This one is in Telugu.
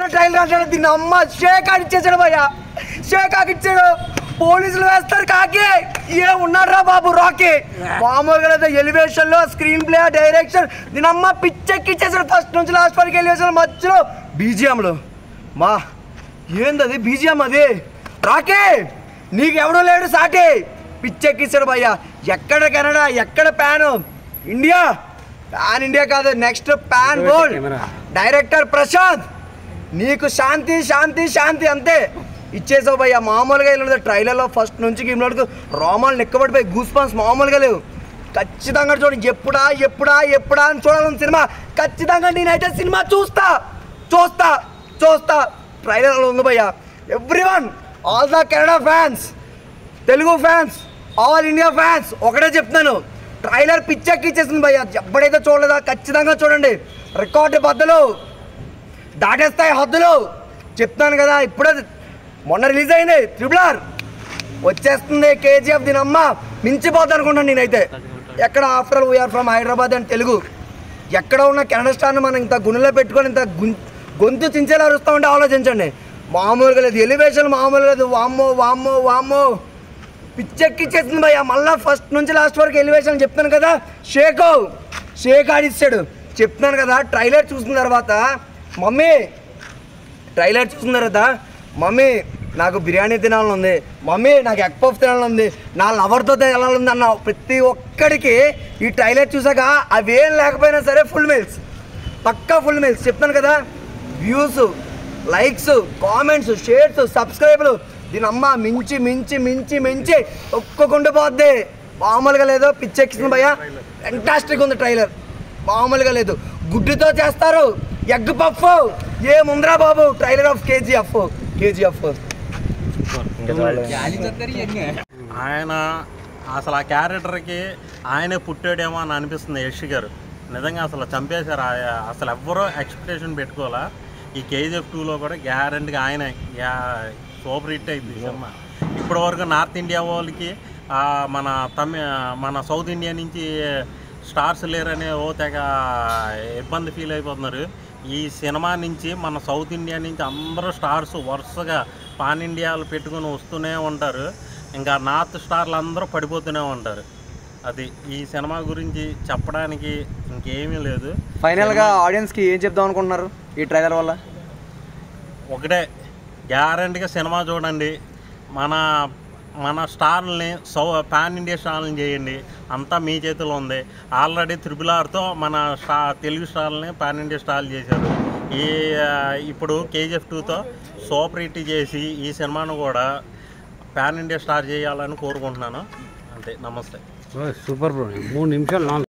ట్రైల్ రాశాడు దీన్ని అమ్మ షేక్ ఇచ్చేసాడు భయ్య షేక్ ఇచ్చాడు పోలీసులు వేస్తారు కాకి ఏ ఉన్నారా బాబు రాకి మామూలుగా అయితే ఎలివేషన్ లో స్క్రీన్ ప్లే డైరెక్షన్ దీని అమ్మ పిచ్చెక్కిచ్చేసాడు ఫస్ట్ నుంచి లాస్ట్ వరకు ఎలివేషన్ మధ్యలో బీజిఎంలు మా ఏందది బీజిఎం అది రాకే నీకు ఎవడో లేడు సాటి పిచ్చెక్కిచ్చాడు భయ్య ఎక్కడ కెనడా ఎక్కడ ప్యాన్ ఇండియా ప్యాన్ ఇండియా కాదు next pan world director Prashanth నీకు శాంతి శాంతి శాంతి అంతే ఇచ్చేసావు భయ్య మామూలుగా వెళ్ళదు ట్రైలర్లో ఫస్ట్ నుంచి గేమ్ వరకు రోమాలు నెక్కబడిపోయి గూస్ పాన్స్ మామూలుగా లేవు ఖచ్చితంగా చూడండి ఎప్పుడా ఎప్పుడా ఎప్పుడా అని చూడాలని సినిమా ఖచ్చితంగా నేనైతే సినిమా చూస్తా చూస్తా చూస్తా ట్రైలర్లో ఉంది భయ్య every one all the Canada fans Telugu fans all India fans ఒకటే చెప్తున్నాను ట్రైలర్ పిచ్చెక్కిచ్చేసింది భయ్య ఎప్పుడైతే చూడలేదా ఖచ్చితంగా చూడండి రికార్డు బద్దలు దాటేస్తాయి హద్దులు చెప్తాను కదా ఇప్పుడే మొన్న రిలీజ్ అయింది ట్రిపుల్ ఆర్ వచ్చేస్తుంది కేజీఎఫ్ దీని అమ్మ మించిపోతా అనుకుంటాను నేనైతే ఎక్కడ after all we're from Hyderabad and Telugu ఎక్కడ ఉన్న కెనడా స్టార్ని మనం ఇంత గుణలో పెట్టుకొని ఇంత గుం- గొంతు చించేలా అరుస్తామంటే ఆలోచించండి మామూలుగా లేదు ఎలివేషన్ మామూలుగా లేదు వామ్మో వామ్మో వామ్మో పిచ్చెక్కిచ్చేసింది భయ్య మళ్ళీ ఫస్ట్ నుంచి లాస్ట్ వరకు ఎలివేషన్ చెప్తాను కదా షేక్ షేక్ ఆడిస్తాడు చెప్తున్నాను కదా ట్రైలర్ చూసిన తర్వాత మమ్మీ ట్రైలర్ చూసిన తర్వాత మమ్మీ నాకు బిర్యానీ తినాలని ఉంది మమ్మీ నాకు ఎగ్ పఫ్ తినాలని ఉంది నా లవర్తో తినాలని అన్న ప్రతి ఒక్కడికి ఈ ట్రైలర్ చూసాక అవేం లేకపోయినా సరే ఫుల్ మీల్స్ పక్కా ఫుల్ మీల్స్ చెప్తాను కదా వ్యూస్ లైక్స్ కామెంట్స్ షేర్స్ సబ్స్క్రైబ్లు దీని అమ్మ మించి మించి మించి మించి ఒక్కొక్కటి పోద్ది మామూలుగా లేదు పిచ్చెక్కింది భయ్య ఫెంటాస్టిక్ ఉంది ట్రైలర్ మామూలుగా లేదు గుడ్డుతో చేస్తారు ఎగ్ పఫ్ ఏ ముందరా బాబు ట్రైలర్ ఆఫ్ కేజీఎఫ్ కేజీఎఫ్ ఆయన అసలు ఆ క్యారెక్టర్కి ఆయనే పుట్టాడేమో అని అనిపిస్తుంది యష్ గారు నిజంగా అసలు చంపేశారు ఆ- అసలు ఎవ్వరూ ఎక్స్పెక్టేషన్ పెట్టుకోవాలా ఈ కేజీఎఫ్ టూలో కూడా గ్యారంటీగా ఆయనే యా- సూపర్ హిట్ అయింది సినిమా ఇప్పటి వరకు నార్త్ ఇండియా వాళ్ళకి ఆ, మన తమి మన సౌత్ ఇండియా నుంచి స్టార్స్ లేరని ఓ తెగ ఇబ్బంది ఫీల్ అయిపోతున్నారు ఈ సినిమా నుంచి మన సౌత్ ఇండియా నుంచి అందరూ స్టార్స్ వరుసగా పాన్ ఇండియాలు పెట్టుకుని వస్తూనే ఉంటారు ఇంకా నార్త్ స్టార్లు అందరూ పడిపోతూనే ఉంటారు అది ఈ సినిమా గురించి చెప్పడానికి ఇంకేమీ లేదు ఫైనల్గా ఆడియన్స్కి ఏం చెప్దాం అనుకుంటున్నారు ఈ ట్రైలర్ వల్ల ఒకటే గ్యారంటీగా సినిమా చూడండి మన మన స్టార్ని సౌ పాన్ ఇండియా స్టార్ని చేయండి అంతా మీ చేతిలో ఉంది ఆల్రెడీ త్రిపుల్ ఆర్తో మన స్టా తెలుగు స్టార్ని పాన్ ఇండియా స్టార్లు చేశారు ఈ ఆ, ఇప్పుడు కేజీఎఫ్ టూతో సూపర్ హిట్ చేసి ఈ సినిమాను కూడా పాన్ ఇండియా స్టార్ చేయాలని కోరుకుంటున్నాను అంతే నమస్తే సూపర్ బ్రో మూడు నిమిషాలు నాలుగు